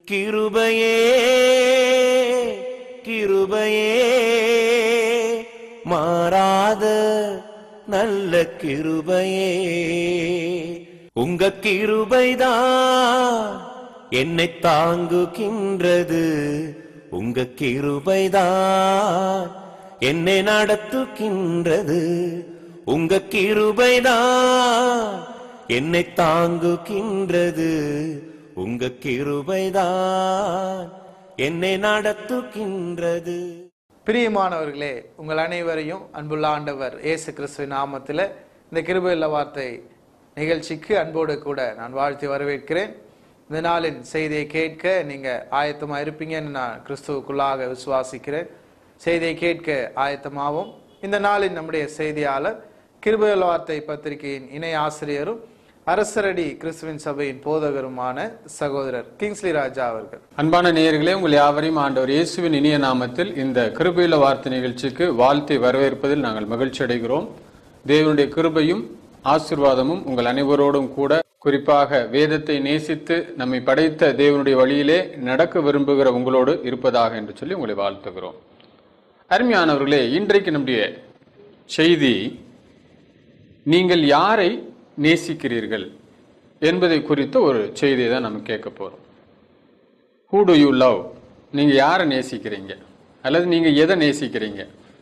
கிருபையே கிருபையே மாறாத நல்ல கிருபையே உங்க கிருபைதான் என்னை தாங்குகின்றது உங்க கிருபைதான் என்னை நடத்துகின்றது உங்க கிருபைதான் என்னை தாங்குகின்றது உங்க கிருபைதான் என்னை நடத்துகின்றது பிரியமானவர்களே உங்கள் அனைவரையும் அன்புள்ள ஆண்டவர் இயேசு கிறிஸ்துவின் நாமத்தில் இந்த கிருபையுள்ள வார்த்தை நிகழ்ச்சிக்கு அன்போடு கூட நான் வாழ்த்தி வரவேற்கிறேன் இந்த நாளின் செய்தியை கேட்க நீங்க ஆயத்தமா இருப்பீங்கன்னு நான் கிறிஸ்துவுக்குள்ளாக விசுவாசிக்கிறேன் செய்தியை கேட்க ஆயத்தமாவும் இந்த நாளின் நம்முடைய செய்தியாளர் கிருபையுள்ள வார்த்தை பத்திரிகையின் இணை ஆசிரியரும் அரசரடி கிறிஸ்துவின் சபையின் போதகருமான சகோதரர் கிங்ஸ்லி ராஜா அவர்கள் அன்பான நேயர்களே உங்கள் யாவரையும் ஆண்டவர் இயேசுவின் இனிய நாமத்தில் இந்த கிருபையில வார்த்தை நிகழ்ச்சிக்கு வாழ்த்தை வரவேற்பதில் நாங்கள் மகிழ்ச்சி அடைகிறோம் தேவனுடைய கிருபையும் ஆசிர்வாதமும் உங்கள் அனைவரோடும் கூட குறிப்பாக வேதத்தை நேசித்து நம்மை படைத்த தேவனுடைய வழியிலே நடக்க விரும்புகிற உங்களோடு இருப்பதாக என்று சொல்லி உங்களை வாழ்த்துகிறோம் அருமையானவர்களே இன்றைக்கு நம்முடைய செய்தி நீங்கள் யாரை நேசிக்கிறீர்கள் என்பதை குறித்த ஒரு செய்தியை தான் நம்ம கேட்க போறோம் ஹூ டு யூ லவ் நீங்க யாரை நேசிக்கிறீங்க அல்லது நீங்க எதை நேசிக்கிறீங்க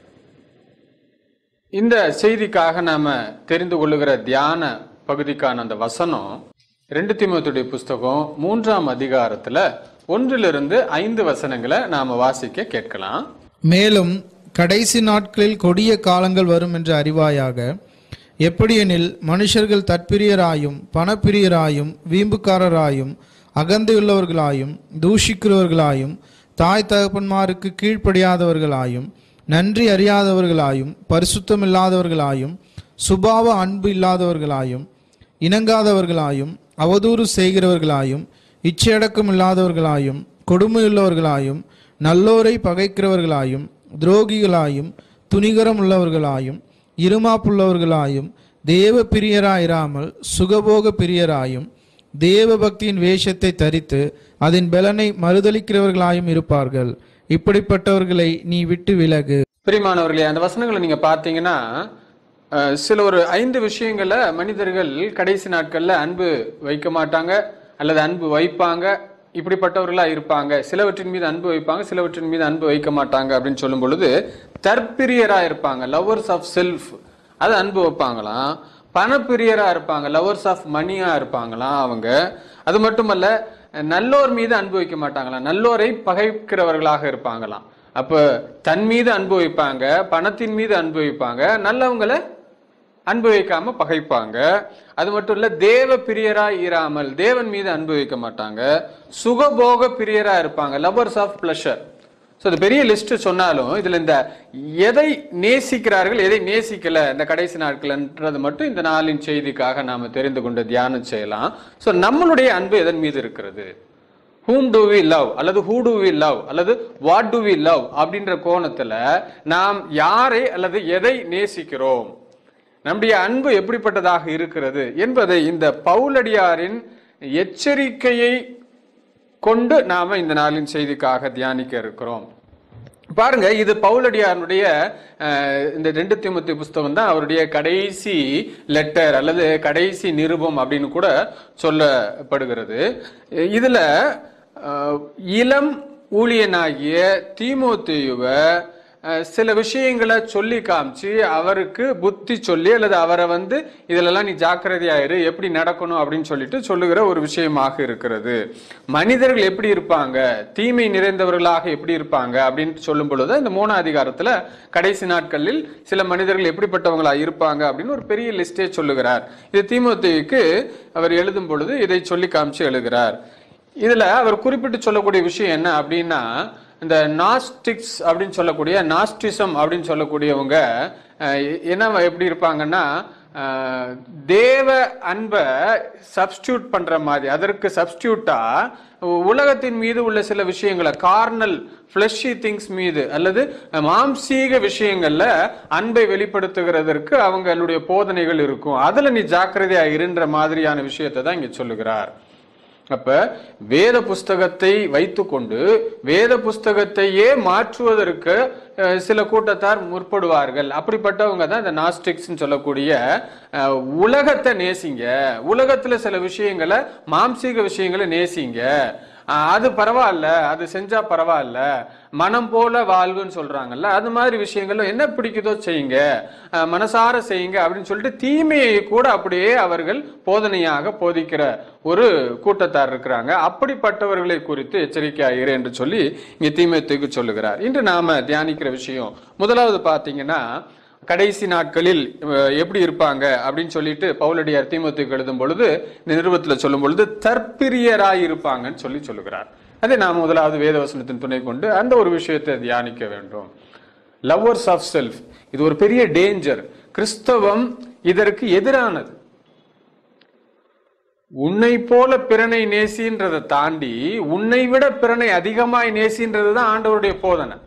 இந்த செய்திக்காக நாம தெரிந்து கொள்ளுகிற தியான பகுதிக்கான அந்த வசனம் ரெண்டு திமுத்துடைய புஸ்தகம் மூன்றாம் அதிகாரத்துல ஒன்றிலிருந்து ஐந்து வசனங்களை நாம வாசிக்க கேட்கலாம் மேலும் கடைசி நாட்களில் கொடிய காலங்கள் வரும் என்று அறிவாயாக எப்படியெனில் மனுஷர்கள் தற்பிரியராயும் பணப்பிரியராயும் வீம்புக்காரராயும் அகந்தையுள்ளவர்களாயும் தூஷிக்கிறவர்களாயும் தாய் தகப்பன்மாருக்கு கீழ்ப்படியாதவர்களாயும் நன்றி அறியாதவர்களாயும் பரிசுத்தமில்லாதவர்களாயும் சுபாவ அன்பு இல்லாதவர்களாயும் இணங்காதவர்களாயும் அவதூறு செய்கிறவர்களாயும் இச்சையடக்கம் இல்லாதவர்களாயும் கொடுமையுள்ளவர்களாயும் நல்லோரை பகைக்கிறவர்களாயும் துரோகிகளாயும் துணிகரம் உள்ளவர்களாயும் இருமாப்புள்ளவர்களாயும் தேவ பிரியராயிராமல் சுகபோக பிரியராயும் தேவ பக்தியின் வேஷத்தை தரித்து அதன் பலனை மறுதளிக்கிறவர்களாயும் இருப்பார்கள் இப்படிப்பட்டவர்களை நீ விட்டு விலகு பிரிமானவர்களே அந்த வசனங்களை நீங்க பார்த்தீங்கன்னா அஹ், சில ஒரு ஐந்து விஷயங்களை மனிதர்கள் கடைசி நாட்கள்ல அன்பு வைக்க மாட்டாங்க அல்லது அன்பு வைப்பாங்க இப்படிப்பட்டவர்களா இருப்பாங்க சிலவற்றின் மீது அன்பு வைப்பாங்க சிலவற்றின் மீது அன்பு வைக்க மாட்டாங்க அப்படின்னு சொல்லும் பொழுது தற்பிரியரா இருப்பாங்க லவர்ஸ் ஆஃப் செல்ஃப் அது அன்பு வைப்பாங்களாம் பணப்பிரியரா இருப்பாங்க லவர்ஸ் ஆஃப் மணியா இருப்பாங்களாம் அவங்க அது மட்டுமல்ல நல்லோர் மீது அன்பு வைக்க மாட்டாங்களாம் நல்லோரை பகைக்கிறவர்களாக இருப்பாங்களாம் அப்ப தன் மீது அன்பு வைப்பாங்க பணத்தின் மீது அன்பு வைப்பாங்க நல்லவங்களை அன்பு வைக்காம பகைப்பாங்க அது மட்டும் இல்ல தேவ பிரியரா இராமல் தேவன் மீது அன்பு வைக்க மாட்டாங்க சுகபோக பிரியரா இருப்பாங்க லவர்ஸ் ஆஃப் பிளஷர் ஸோ இது பெரிய லிஸ்ட் சொன்னாலும் இதுல இந்த எதை நேசிக்கிறார்கள் எதை நேசிக்கல இந்த கடைசி நாட்கள்ன்றது மட்டும் இந்த நாளின் செய்திக்காக நாம தெரிந்து கொண்டு தியானம் செய்யலாம் ஸோ நம்மளுடைய அன்பு எதன் மீது இருக்கிறது ஹூம் டு வி லவ் அல்லது ஹூ டு வி லவ் அல்லது வாட் டு வி லவ் அப்படின்ற கோணத்துல நாம் யாரை அல்லது எதை நேசிக்கிறோம் நம்முடைய அன்பு எப்படிப்பட்டதாக இருக்கிறது என்பதை இந்த பவுலடியாரின் எச்சரிக்கையை கொண்டு நாம இந்த நாளின் செய்திக்காக தியானிக்க இருக்கிறோம் பாருங்க இது பவுலடியாருடைய அஹ், இந்த ரெண்டு திமுத்தி புஸ்தகம் தான் அவருடைய கடைசி லெட்டர் அல்லது கடைசி நிருபம் அப்படின்னு கூட சொல்லப்படுகிறது இதுல அஹ், இளம் ஊழியனாகிய தீமோத்தேயுவை அஹ், சில விஷயங்களை சொல்லி காமிச்சு அவருக்கு புத்தி சொல்லி அல்லது அவரை வந்து இதிலெல்லாம் நீ ஜாக்கிரதையாயிரு எப்படி நடக்கணும் அப்படின்னு சொல்லிட்டு சொல்லுகிற ஒரு விஷயமாக இருக்கிறது மனிதர்கள் எப்படி இருப்பாங்க தீமை நிறைந்தவர்களாக எப்படி இருப்பாங்க அப்படின்னு சொல்லும் பொழுது இந்த மூணாம் அதிகாரத்துல கடைசி நாட்களில் சில மனிதர்கள் எப்படிப்பட்டவங்களா இருப்பாங்க அப்படின்னு ஒரு பெரிய லிஸ்டே சொல்லுகிறார் இது தீமோத்தேயுக்கு அவர் எழுதும் பொழுது இதை சொல்லி காமிச்சு எழுதுகிறார் இதுல அவர் குறிப்பிட்டு சொல்லக்கூடிய விஷயம் என்ன அப்படின்னா இந்த நாஸ்டிக்ஸ் அப்படின்னு சொல்லக்கூடிய நாஸ்டிசம் அப்படின்னு சொல்லக்கூடியவங்க அஹ், என்ன எப்படி இருப்பாங்கன்னா அஹ், தேவ அன்பை சப்ஸ்டியூட் பண்ற மாதிரி அதற்கு சப்ஸ்டியூட்டா உலகத்தின் மீது உள்ள சில விஷயங்களை கார்னல் ஃபிளஷி திங்ஸ் மீது அல்லது மாம்சீக விஷயங்கள்ல அன்பை வெளிப்படுத்துகிறதற்கு அவங்களுடைய போதனைகள் இருக்கும் அதுல நீ ஜாக்கிரதையா இருன்ற மாதிரியான விஷயத்தை தான் இங்க சொல்லுகிறார் அப்ப வேத புஸ்தகத்தை வைத்துக்கொண்டு வேத புஸ்தகத்தையே மாற்றுவதற்கு அஹ், சில கூட்டத்தார் முற்படுவார்கள் அப்படிப்பட்டவங்க தான் இந்த நாஸ்டிக்ஸ் சொல்லக்கூடிய அஹ், உலகத்தை நேசிங்க உலகத்துல சில விஷயங்களை மாம்சீக விஷயங்களை நேசிங்க அஹ், அது பரவாயில்ல அது செஞ்சா பரவாயில்ல மனம் போல வாழ்வுன்னு சொல்றாங்கல்ல அது மாதிரி விஷயங்கள்ல என்ன பிடிக்குதோ செய்யுங்க அஹ், மனசார செய்யுங்க அப்படின்னு சொல்லிட்டு தீமையை கூட அப்படியே அவர்கள் போதனையாக போதிக்கிற ஒரு கூட்டத்தார் இருக்கிறாங்க அப்படிப்பட்டவர்களை குறித்து எச்சரிக்கையாயிரு என்று சொல்லி இங்க தீமைத்துக்கு சொல்லுகிறார் இன்று நாம தியானிக்கிற விஷயம் முதலாவது பாத்தீங்கன்னா கடைசி நாட்களில் அஹ், எப்படி இருப்பாங்க அப்படின்னு சொல்லிட்டு பவுலடியார் தீமத்துக்கு எழுதும் பொழுது இந்த நிருபத்துல சொல்லும் பொழுது தற்பிரியராய் இருப்பாங்கன்னு சொல்லி சொல்லுகிறார் அதை நாம் முதலாவது வேதவசனத்தின் துணை கொண்டு அந்த ஒரு விஷயத்தை தியானிக்க வேண்டும் லவ்வர்ஸ் ஆஃப் செல்ஃப் இது ஒரு பெரிய டேஞ்சர் கிறிஸ்தவம் இதற்கு எதிரானது உன்னை போல பிறனை நேசின்றதை தாண்டி உன்னை விட பிறனை அதிகமாய் நேசின்றது தான் ஆண்டவருடைய போதனை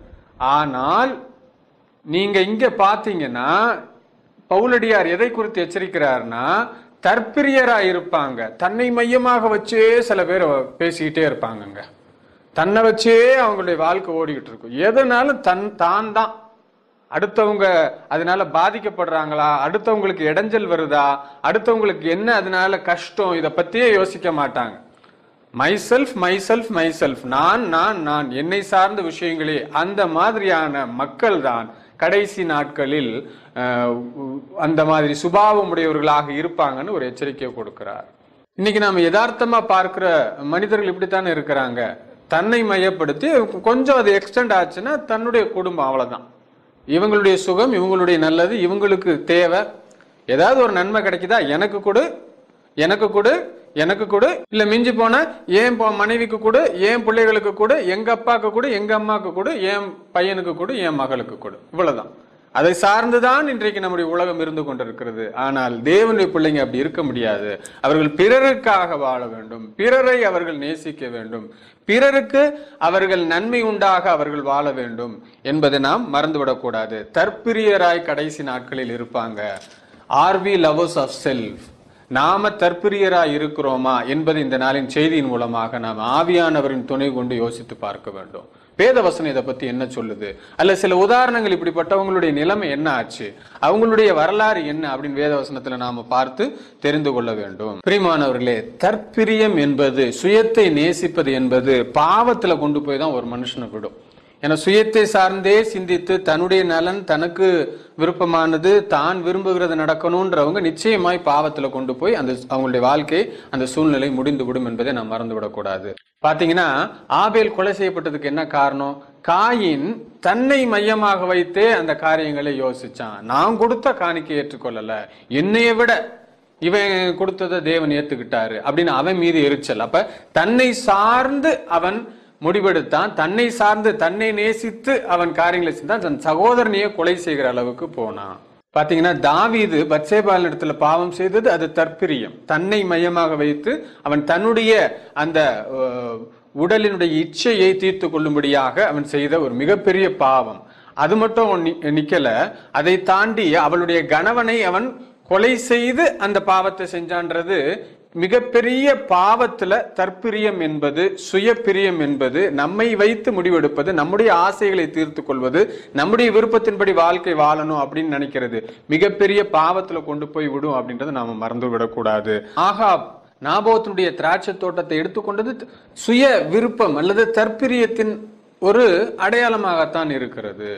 ஆனால் நீங்க இங்க பாத்தீங்கன்னா பவுலடியார் எதை குறித்து எச்சரிக்கிறார்னா தற்பிரியரா இருப்பாங்க தன்னை மையமாக வச்சே சில பேர் பேசிக்கிட்டே இருப்பாங்கங்க தன்னை வச்சே அவங்களுடைய வாழ்க்கை ஓடிக்கிட்டு இருக்கும் எதனாலும் தன் தான் தான் அடுத்தவங்க அதனால பாதிக்கப்படுறாங்களா அடுத்தவங்களுக்கு இடைஞ்சல் வருதா அடுத்தவங்களுக்கு என்ன அதனால கஷ்டம் இதை பத்தியே யோசிக்க மாட்டாங்க myself myself myself நான் நான் நான் என்னை சார்ந்த விஷயங்களே அந்த மாதிரியான மக்கள் தான் கடைசி நாட்களில் அஹ், அந்த மாதிரி சுபாவம் உடையவர்களாக இருப்பாங்கன்னு ஒரு எச்சரிக்கை கொடுக்கிறார் இன்னைக்கு நாம யதார்த்தமா பார்க்கிற மனிதர்கள் இப்படித்தானே இருக்கிறாங்க தன்னை மையப்படுத்தி கொஞ்சம் அது எக்ஸ்டெண்ட் ஆச்சுன்னா தன்னுடைய குடும்பம் அவ்வளவுதான் இவங்களுடைய சுகம் இவங்களுடைய நல்லது இவங்களுக்கு தேவை ஏதாவது ஒரு நன்மை கிடைக்குதா எனக்கு கொடு எனக்கு கொடு எனக்கு கொடு இல்ல மிஞ்சி போனா ஏன் பொ- மனைவிக்கு கொடு ஏன் பிள்ளைகளுக்கு கொடு எங்க அப்பாக்கு கொடு எங்க அம்மாக்கு கொடு என் பையனுக்கு கொடு என் மகளுக்கு கொடு இவ்வளவுதான் அதை சார்ந்துதான் இன்றைக்கு நம்முடைய உலகம் இருந்து கொண்டிருக்கிறது ஆனால் தேவனுடைய பிள்ளைங்க அப்படி இருக்க முடியாது அவர்கள் பிறருக்காக வாழ வேண்டும் பிறரை அவர்கள் நேசிக்க வேண்டும் பிறருக்கு அவர்கள் நன்மை உண்டாக அவர்கள் வாழ வேண்டும் என்பதை நாம் மறந்துவிடக்கூடாது தற்பிரியராய் கடைசி நாட்களில் இருப்பாங்க are we lovers of self நாம தற்பிரியராய் இருக்கிறோமா என்பதை இந்த நாளின் செய்தியின் மூலமாக நாம் ஆவியானவரின் துணை கொண்டு யோசித்து பார்க்க வேண்டும் வேதவசனம் இதை பத்தி என்ன சொல்லுது அல்ல சில உதாரணங்கள் இப்படிப்பட்டவங்களுடைய நிலைமை என்ன ஆச்சு அவங்களுடைய வரலாறு என்ன அப்படின்னு வேதவசனத்துல நாம பார்த்து தெரிந்து கொள்ள வேண்டும் பிரியமானவர்களே தற்பிரியம் என்பது சுயத்தை நேசிப்பது என்பது பாவத்துல கொண்டு போய் தான் ஒரு மனுஷனை விடும் ஏன்னா சுயத்தை சார்ந்தே சிந்தித்து தன்னுடைய நலன் தனக்கு விருப்பமானது தான் விரும்புகிறது நடக்கணுன்றவங்க நிச்சயமாய் பாவத்துல கொண்டு போய் அந்த அவங்களுடைய வாழ்க்கை அந்த சூழ்நிலை முடிந்து விடும் என்பதை நாம் மறந்துவிடக்கூடாது பாத்தீங்கன்னா ஆபேல் கொலை செய்யப்பட்டதுக்கு என்ன காரணம் காயின் தன்னை மையமாக வைத்தே அந்த காரியங்களை யோசிச்சான் நான் கொடுத்த காணிக்கை ஏற்றுக்கொள்ளல என்னைய விட இவன் கொடுத்ததை தேவன் ஏத்துக்கிட்டாரு அப்படின்னு அவன் மீது எரிச்சல் அப்ப தன்னை சார்ந்து அவன் முடிவெடுத்தான் தன்னை சார்ந்து தன்னை நேசித்து அவன் காரியங்களை செஞ்சான் தன் சகோதரனையே கொலை செய்கிற அளவுக்கு போனான் பாத்தீங்கன்னா தாவீது பத்சேபால் இடத்துல பாவம் செய்தது அது தற்பிரியம் தன்னை மையமாக வைத்து அவன் தன்னுடைய அந்த அஹ், உடலினுடைய இச்சையை தீர்த்து கொள்ளும்படியாக அவன் செய்த ஒரு மிகப்பெரிய பாவம் அது மட்டும் நி- நிக்கல அதை தாண்டி அவளுடைய கணவனை அவன் கொலை செய்து அந்த பாவத்தை செஞ்சான்றது மிகப்பெரிய பாவத்துல தற்பிரியம் என்பது சுயப்பிரியம் என்பது நம்மை வைத்து முடிவெடுப்பது நம்முடைய ஆசைகளை தீர்த்து கொள்வது நம்முடைய விருப்பத்தின்படி வாழ்க்கை வாழணும் அப்படின்னு நினைக்கிறது மிகப்பெரிய பாவத்துல கொண்டு போய் விடும் அப்படின்றத நாம மறந்து விடக்கூடாது ஆகாப் நாபோத்தினுடைய திராட்சை தோட்டத்தை எடுத்துக்கொண்டது சுய விருப்பம் அல்லது தற்பிரியத்தின் ஒரு அடையாளமாகத்தான் இருக்கிறது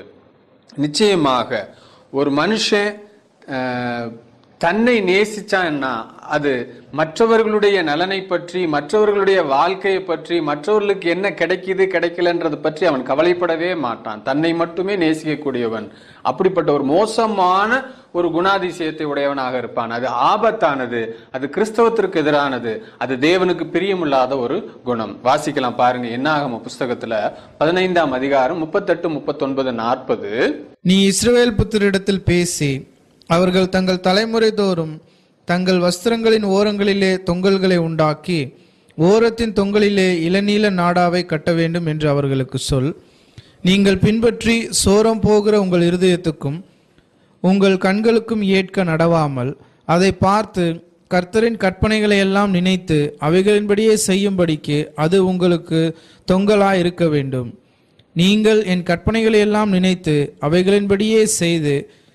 நிச்சயமாக ஒரு மனுஷன் அஹ், தன்னை நேசிச்சான்னா அது மற்றவர்களுடைய நலனை பற்றி மற்றவர்களுடைய வாழ்க்கையை பற்றி மற்றவர்களுக்கு என்ன கிடைக்குது கிடைக்கலன்றது பற்றி அவன் கவலைப்படவே மாட்டான் தன்னை மட்டுமே நேசிக்கக்கூடியவன் அப்படிப்பட்ட ஒரு மோசமான ஒரு குணாதிசயத்தை உடையவனாக இருப்பான் அது ஆபத்தானது அது கிறிஸ்தவத்திற்கு எதிரானது அது தேவனுக்கு பிரியமில்லாத ஒரு குணம் வாசிக்கலாம் பாருங்க என்னாகம புஸ்தகத்துல பதினைந்தாம் அதிகாரம் முப்பத்தெட்டு முப்பத்தொன்பது நாற்பது நீ இஸ்ரவேல் புத்திரிடத்தில் பேசி அவர்கள் தங்கள் தலைமுறை தோறும் தங்கள் வஸ்திரங்களின் ஓரங்களிலே தொங்கல்களை உண்டாக்கி ஓரத்தின் தொங்கலிலே இளநீல நாடாவை கட்ட வேண்டும் என்று அவர்களுக்கு சொல் நீங்கள் பின்பற்றி சோரம் போகிற உங்கள் இருதயத்துக்கும் உங்கள் கண்களுக்கும் ஏற்க நடவாமல் அதை பார்த்து கர்த்தரின் கற்பனைகளை எல்லாம் நினைத்து அவைகளின்படியே செய்யும்படிக்கு அது உங்களுக்கு தொங்கலாய் இருக்க வேண்டும் நீங்கள் என் கற்பனைகளை எல்லாம் நினைத்து அவைகளின்படியே செய்து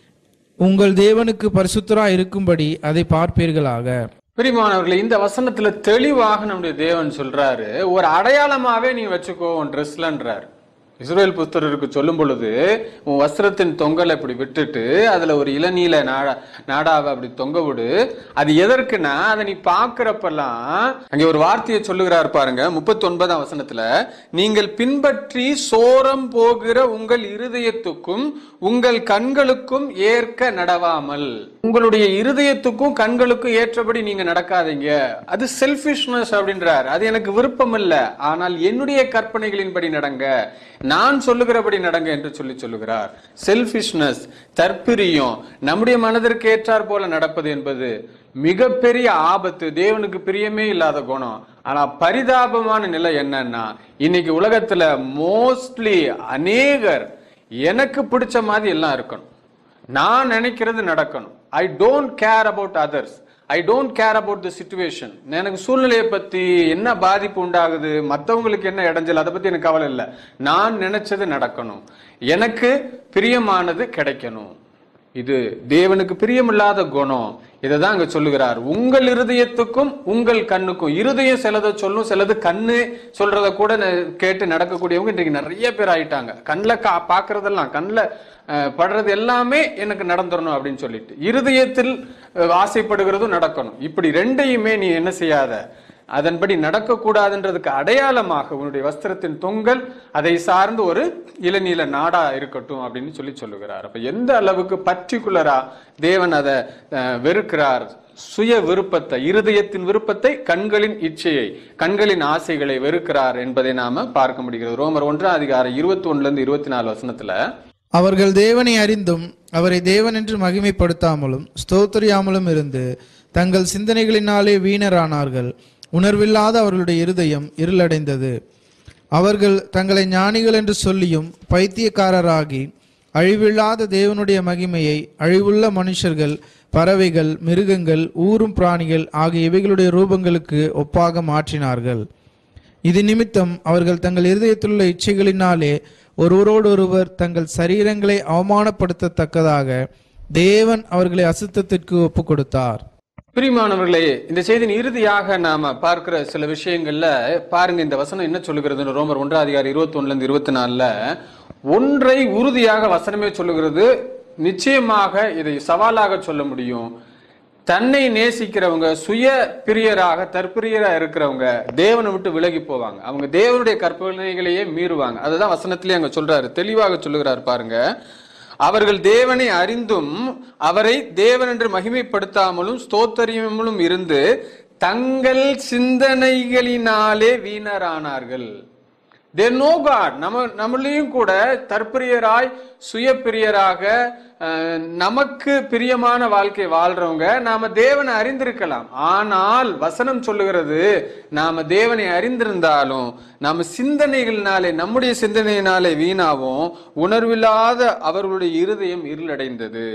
உங்கள் தேவனுக்கு பரிசுத்தராய் இருக்கும்படி அதை பார்ப்பீர்களாக பிரிமானவர்களே இந்த வசனத்துல தெளிவாக நம்முடைய தேவன் சொல்றாரு ஒரு அடையாளமாவே நீ வச்சுக்கோ உன் ட்ரெஸ்லன்றாரு இஸ்ரேல் புத்தருக்கு சொல்லும் பொழுது உன் வஸ்திரத்தின் தொங்கலை இப்படி விட்டுட்டு அதுல ஒரு இளநீல நாடா நாடாவை அப்படி தொங்க விடு அது எதற்குன்னா அதை நீ பாக்குறப்பெல்லாம் அங்கே ஒரு வார்த்தையை சொல்லுகிறார் பாருங்க முப்பத்தி ஒன்பதாம் வசனத்துல நீங்கள் பின்பற்றி சோரம் போகிற உங்கள் இருதயத்துக்கும் உங்கள் கண்களுக்கும் ஏற்க நடவாமல் உங்களுடைய இருதயத்துக்கும் கண்களுக்கும் ஏற்றபடி நீங்க நடக்காதீங்க அது செல்பிஷ்னஸ் அப்படின்றார் அது எனக்கு விருப்பம் இல்ல ஆனால் என்னுடைய கற்பனைகளின்படி நடங்க நான் சொல்லுகிறபடி நடங்க என்று சொல்லி சொல்லுகிறார் செல்பிஷ்னஸ் தற்பிரியம் நம்முடைய மனதிற்கு ஏற்றார் போல நடப்பது என்பது மிகப்பெரிய ஆபத்து தேவனுக்கு பிரியமே இல்லாத குணம் ஆனா பரிதாபமான நிலை என்னன்னா இன்னைக்கு உலகத்துல மோஸ்ட்லி அநேகர் எனக்கு பிடிச்ச மாதிரி எல்லாம் இருக்கணும் நான் நினைக்கிறது நடக்கணும் I don't care about others I don't care about the situation எனக்கு சூழ்நிலையை பத்தி என்ன பாதிப்பு உண்டாகுது மற்றவங்களுக்கு என்ன இடைஞ்சல் அதை பத்தி எனக்கு கவலை இல்லை நான் நினைச்சது நடக்கணும் எனக்கு பிரியமானது கிடைக்கணும் இது தேவனுக்கு பிரியமில்லாத குணம் இதை தான் அங்க சொல்லுகிறார் உங்கள் இருதயத்துக்கும் உங்கள் கண்ணுக்கும் இருதயம் சிலதை சொல்லும் சிலது கண்ணு சொல்றத கூட ந- கேட்டு நடக்கக்கூடியவங்க இன்றைக்கு நிறைய பேர் ஆயிட்டாங்க கண்ணில் கா பாக்குறதெல்லாம் கண்ணில் படுறது எல்லாமே எனக்கு நடந்துடணும் அப்படின்னு சொல்லிட்டு இருதயத்தில் அஹ், ஆசைப்படுகிறதும் நடக்கணும் இப்படி ரெண்டையுமே நீ என்ன செய்யாத அதன்படி நடக்கக்கூடாதுன்றதுக்கு அடையாளமாக உன்னுடைய வஸ்திரத்தின் தொங்கல் அதை சார்ந்து ஒரு இளநீல நாடா இருக்கட்டும் அப்படின்னு சொல்லி சொல்லுகிறார் அப்ப எந்த அளவுக்கு பர்டிகுலரா தேவன் அதை அஹ், வெறுக்கிறார் சுய விருப்பத்தை இருதயத்தின் விருப்பத்தை கண்களின் இச்சையை கண்களின் ஆசைகளை வெறுக்கிறார் என்பதை நாம பார்க்க முடிகிறது ரோமர் ஒன்றாம் அதிகாரம் இருபத்தி ஒண்ணுல இருந்து இருபத்தி நாலு வசனத்துல அவர்கள் தேவனை அறிந்தும் அவரை தேவன் என்று மகிமைப்படுத்தாமலும் ஸ்தோத்திரியாமலும் இருந்து தங்கள் சிந்தனைகளினாலே வீணரானார்கள் உணர்வில்லாத அவர்களுடைய இருதயம் இருளடைந்தது அவர்கள் தங்களை ஞானிகள் என்று சொல்லியும் பைத்தியக்காரராகி அழிவில்லாத தேவனுடைய மகிமையை அழிவுள்ள மனுஷர்கள் பறவைகள் மிருகங்கள் ஊரும் பிராணிகள் ஆகிய இவைகளுடைய ரூபங்களுக்கு ஒப்பாக மாற்றினார்கள் இது நிமித்தம் அவர்கள் தங்கள் இருதயத்திலுள்ள இச்சைகளினாலே ஒருவரோடொருவர் தங்கள் சரீரங்களை அவமானப்படுத்தத்தக்கதாக தேவன் அவர்களை அசுத்தத்திற்கு ஒப்பு கொடுத்தார் பிரிமானவர்களே இந்த செய்தியின் இறுதியாக நாம பார்க்கிற சில விஷயங்கள்ல பாருங்க இந்த வசனம் என்ன சொல்லுகிறதுன்னு ரோமர் ஒன்றாம் அதிகாரம் இருபத்தி ஒண்ணுல இருந்து இருபத்தி நாலுல ஒன்றை உறுதியாக வசனமே சொல்லுகிறது நிச்சயமாக இதை சவாலாக சொல்ல முடியும் தன்னை நேசிக்கிறவங்க சுய பிரியராக தற்பிரியரா இருக்கிறவங்க தேவனை விட்டு விலகி போவாங்க அவங்க தேவனுடைய கற்பனைகளையே மீறுவாங்க அதுதான் வசனத்திலே அங்க சொல்றாரு தெளிவாக சொல்லுகிறார் பாருங்க அவர்கள் தேவனை அறிந்தும் அவரை தேவன் என்று மகிமைப்படுத்தாமலும் ஸ்தோத்தரியமலும் இருந்து தங்கள் சிந்தனைகளினாலே வீணரானார்கள் தே நோ காட் நம்ம நம்மளையும் கூட தற்பிரியராய் சுயப்பிரியராக அஹ், நமக்கு பிரியமான வாழ்க்கை வாழ்றவங்க நாம தேவனை அறிந்திருக்கலாம் ஆனால் வசனம் சொல்லுகிறது நாம தேவனை அறிந்திருந்தாலும் நாம சிந்தனைகளினாலே நம்முடைய சிந்தனையினாலே வீணாவும் உணர்வில்லாத அவர்களுடைய இருதயம் இருளடைந்தது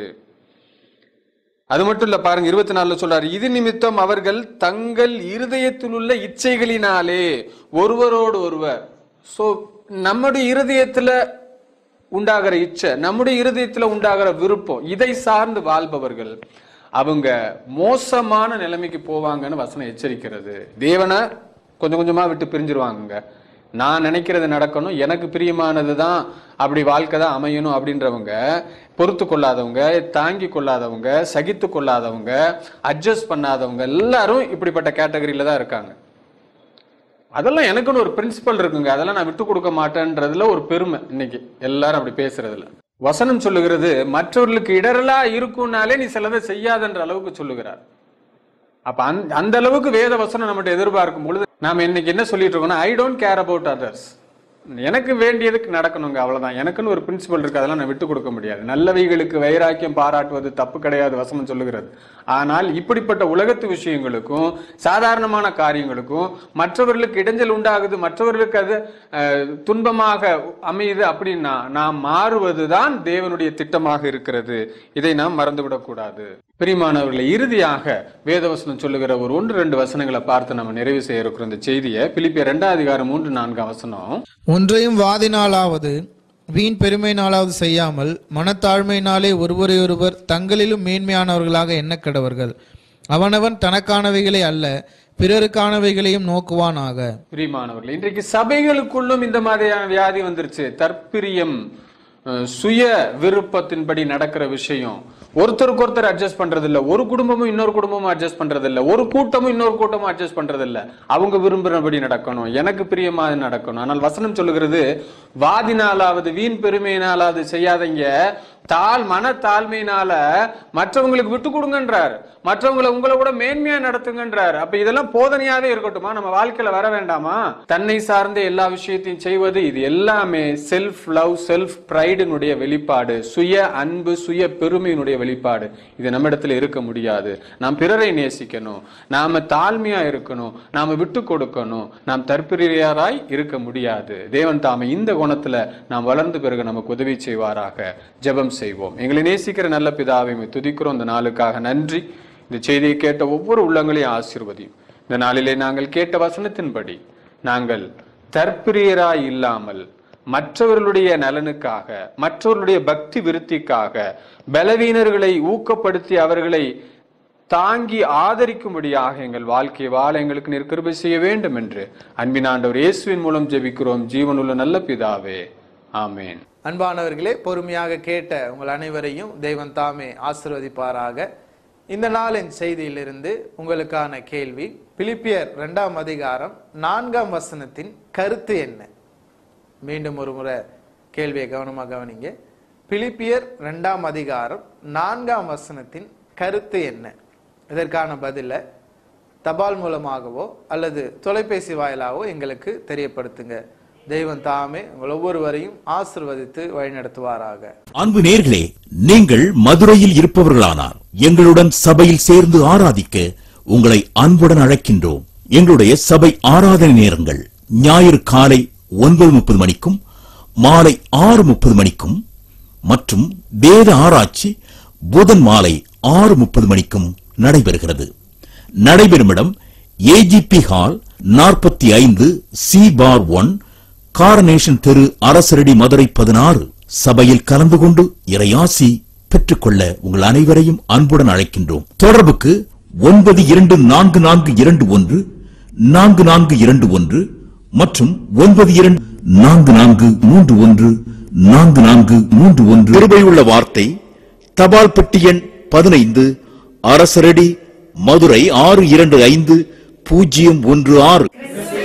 அது மட்டும் இல்ல பாருங்க இருபத்தி நாலுல சொல்றாரு இது நிமித்தம் அவர்கள் தங்கள் இருதயத்தில் உள்ள இச்சைகளினாலே ஒருவரோடு ஒருவர் சோ நம்முடைய இருதயத்துல உண்டாகிற இச்சை நம்முடைய இருதயத்துல உண்டாகிற விருப்பம் இதை சார்ந்து வாழ்பவர்கள் அவங்க மோசமான நிலைமைக்கு போவாங்கன்னு வசனம் எச்சரிக்கிறது தேவனை கொஞ்சம் கொஞ்சமா விட்டு பிரிஞ்சிருவாங்க நான் நினைக்கிறது நடக்கணும் எனக்கு பிரியமானது தான் அப்படி வாழ்க்கை தான் அமையணும் அப்படின்றவங்க பொறுத்து கொள்ளாதவங்க தாங்கி கொள்ளாதவங்க சகித்து கொள்ளாதவங்க அட்ஜஸ்ட் பண்ணாதவங்க எல்லாரும் இப்படிப்பட்ட கேட்டகரியில தான் இருக்காங்க அதெல்லாம் எனக்குன்னு ஒரு பிரின்சிபல் இருக்குங்க அதெல்லாம் நான் விட்டு கொடுக்க மாட்டேன்றதுல ஒரு பெருமை இன்னைக்கு எல்லாரும் அப்படி பேசுறதுல வசனம் சொல்லுகிறது மற்றவர்களுக்கு இடரலா இருக்கும்னாலே நீ சிலதை செய்யாதன்ற அளவுக்கு சொல்லுகிறார் அப்ப அந்த அந்த அளவுக்கு வேத வசனம் நம்மகிட்ட எதிர்பார்க்கும் பொழுது நாம இன்னைக்கு என்ன சொல்லிட்டு இருக்கோம்னா I don't care about others எனக்கு வேண்டியதுக்கு நடக்கணுங்க அவ்வளவுதான் எனக்குன்னு ஒரு பிரின்சிபல் இருக்கு அதெல்லாம் நான் விட்டு கொடுக்க முடியாது நல்லவைகளுக்கு வைராக்கியம் பாராட்டுவது தப்பு கிடையாது வசனம் சொல்லுகிறது ஆனால் இப்படிப்பட்ட உலகத்து விஷயங்களுக்கும் சாதாரணமான காரியங்களுக்கும் மற்றவர்களுக்கு இடைஞ்சல் உண்டாகுது மற்றவர்களுக்கு அது அஹ், துன்பமாக அமையுது அப்படின்னா நாம் மாறுவதுதான் தேவனுடைய திட்டமாக இருக்கிறது இதை நாம் மறந்துவிடக்கூடாது பிரிமானவர்களை இறுதியாக வேதவசனம் சொல்லுகிற ஒரு ஒன்று ரெண்டு வசனங்களை பார்த்து நம்ம நிறைவு செய்ய இருக்கிற இந்த செய்தியை பிலிப்பிய ரெண்டாம் அதிகாரம் மூன்று நான்காம் வசனம் ஒன்றையும் வாதினாலாவது வீண் பெருமையினாலாவது செய்யாமல் மனத்தாழ்மையினாலே ஒருவரையொருவர் தங்களிலும் மேன்மையானவர்களாக எண்ணக்கடவர்கள் அவனவன் தனக்கானவைகளை அல்ல பிறருக்கானவைகளையும் நோக்குவானாக பிரியமானவர்களே இன்றைக்கு சபைகளுக்குள்ளும் இந்த மாதிரியான வியாதி வந்துருச்சு தற்பிரியம் அஹ், சுய விருப்பத்தின்படி நடக்கிற விஷயம் ஒருத்தருக்கு ஒருத்தர் அட்ஜஸ்ட் பண்றது இல்ல ஒரு குடும்பமும் இன்னொரு குடும்பமும் அட்ஜஸ்ட் பண்றது இல்ல ஒரு கூட்டமும் இன்னொரு கூட்டமும் அட்ஜஸ்ட் பண்றது இல்ல அவங்க விரும்புறபடி நடக்கணும் எனக்கு பிரியமா நடக்கணும் ஆனால் வசனம் சொல்லுகிறது வாதினாலாவது வீண் பெருமையினாலாவது செய்யாதீங்க தாழ் மன தாழ்மையினால மற்றவங்களுக்கு விட்டு கொடுங்கன்றார் மற்றவங்களை உங்களை கூட மேன்மையா நடத்துங்கன்றார் அப்ப இதெல்லாம் போதனையாவே இருக்கட்டுமா நம்ம வாழ்க்கையில வர வேண்டாமா தன்னை சார்ந்த எல்லா விஷயத்தையும் செய்வது இது எல்லாமே செல்ஃப் லவ் செல்ஃப் பிரைடினுடைய வெளிப்பாடு சுய அன்பு சுய பெருமையினுடைய வெளிப்பாடு இது நம்ம இடத்துல இருக்க முடியாது நாம் பிறரை நேசிக்கணும் நாம தாழ்மையா இருக்கணும் நாம விட்டு கொடுக்கணும் நாம் தற்பிரியாராய் இருக்க முடியாது தேவன் தாமே இந்த குணத்துல நாம் வளர்ந்து பிறகு நமக்கு உதவி செய்வாராக ஜெபம் செய்வோம் எங்களை நேசிக்கிற நல்ல பிதாவை உம்மை துதிக்கிறோம் இந்த நாளுக்காக நன்றி இந்த செய்தியை கேட்ட ஒவ்வொரு உள்ளங்களையும் ஆசீர்வதியும் இந்த நாளிலே நாங்கள் கேட்ட வசனத்தின்படி நாங்கள் தற்பிரியராய் இல்லாமல் மற்றவர்களுடைய நலனுக்காக மற்றவர்களுடைய பக்தி விருத்திக்காக பலவீனர்களை ஊக்கப்படுத்தி அவர்களை தாங்கி ஆதரிக்கும்படியாக எங்கள் வாழ்க்கை வாழ எங்களுக்கு நீர் கிருபை செய்ய வேண்டும் என்று அன்பின் ஆண்டவர் இயேசுவின் மூலம் ஜெபிக்கிறோம் ஜீவனுள்ள நல்ல பிதாவே ஆமேன் அன்பானவர்களே பொறுமையாக கேட்ட உங்கள் அனைவரையும் தெய்வன் தாமே ஆசிர்வதிப்பாராக இந்த நாளின் செய்தியிலிருந்து உங்களுக்கான கேள்வி பிலிப்பியர் இரண்டாம் அதிகாரம் நான்காம் வசனத்தின் கருத்து என்ன மீண்டும் ஒரு முறை கேள்வியை கவனமாக கவனிங்க பிலிப்பியர் இரண்டாம் அதிகாரம் நான்காம் வசனத்தின் கருத்து என்ன இதற்கான பதிலை தபால் மூலமாகவோ அல்லது தொலைபேசி வாயிலாகவோ எங்களுக்கு தெரியப்படுத்துங்க தெய்வம் தாமே உங்கள் ஒவ்வொருவரையும் ஆசிர்வதித்து வழிநடத்துவாராக அன்பு நேர்களே நீங்கள் மதுரையில் இருப்பவர்களானார் எங்களுடன் சபையில் சேர்ந்து ஆராதிக்க உங்களை அன்புடன் அழைக்கின்றோம் எங்களுடைய சபை ஆராதனை நேரங்கள் ஞாயிறு காலை ஒன்பது முப்பது மணிக்கும் மாலை ஆறு முப்பது மணிக்கும் மற்றும் வேத ஆராய்ச்சி புதன் மாலை ஆறு முப்பது மணிக்கும் நடைபெறுகிறது நடைபெறும் இடம் ஏஜிபி ஹால் நாற்பத்தி ஐந்து சி பார் ஒன் காரனேஷன் தெரு அரசரடி மதுரை பதினாறு சபையில் கலந்து கொண்டு இறையாசி பெற்றுக்கொள்ள உங்கள் அனைவரையும் அன்புடன் அழைக்கின்றோம் தொடர்புக்கு ஒன்பது இரண்டு நான்கு நான்கு இரண்டு ஒன்று நான்கு நான்கு இரண்டு ஒன்று மற்றும் ஒன்பது இரண்டு நான்கு நான்கு மூன்று ஒன்று நான்கு நான்கு மூன்று ஒன்று கிருபையுள்ள வார்த்தை தபால் பெட்டி எண் பதினைந்து அரசரடி மதுரை ஆறு இரண்டு ஐந்து பூஜ்ஜியம் ஒன்று ஆறு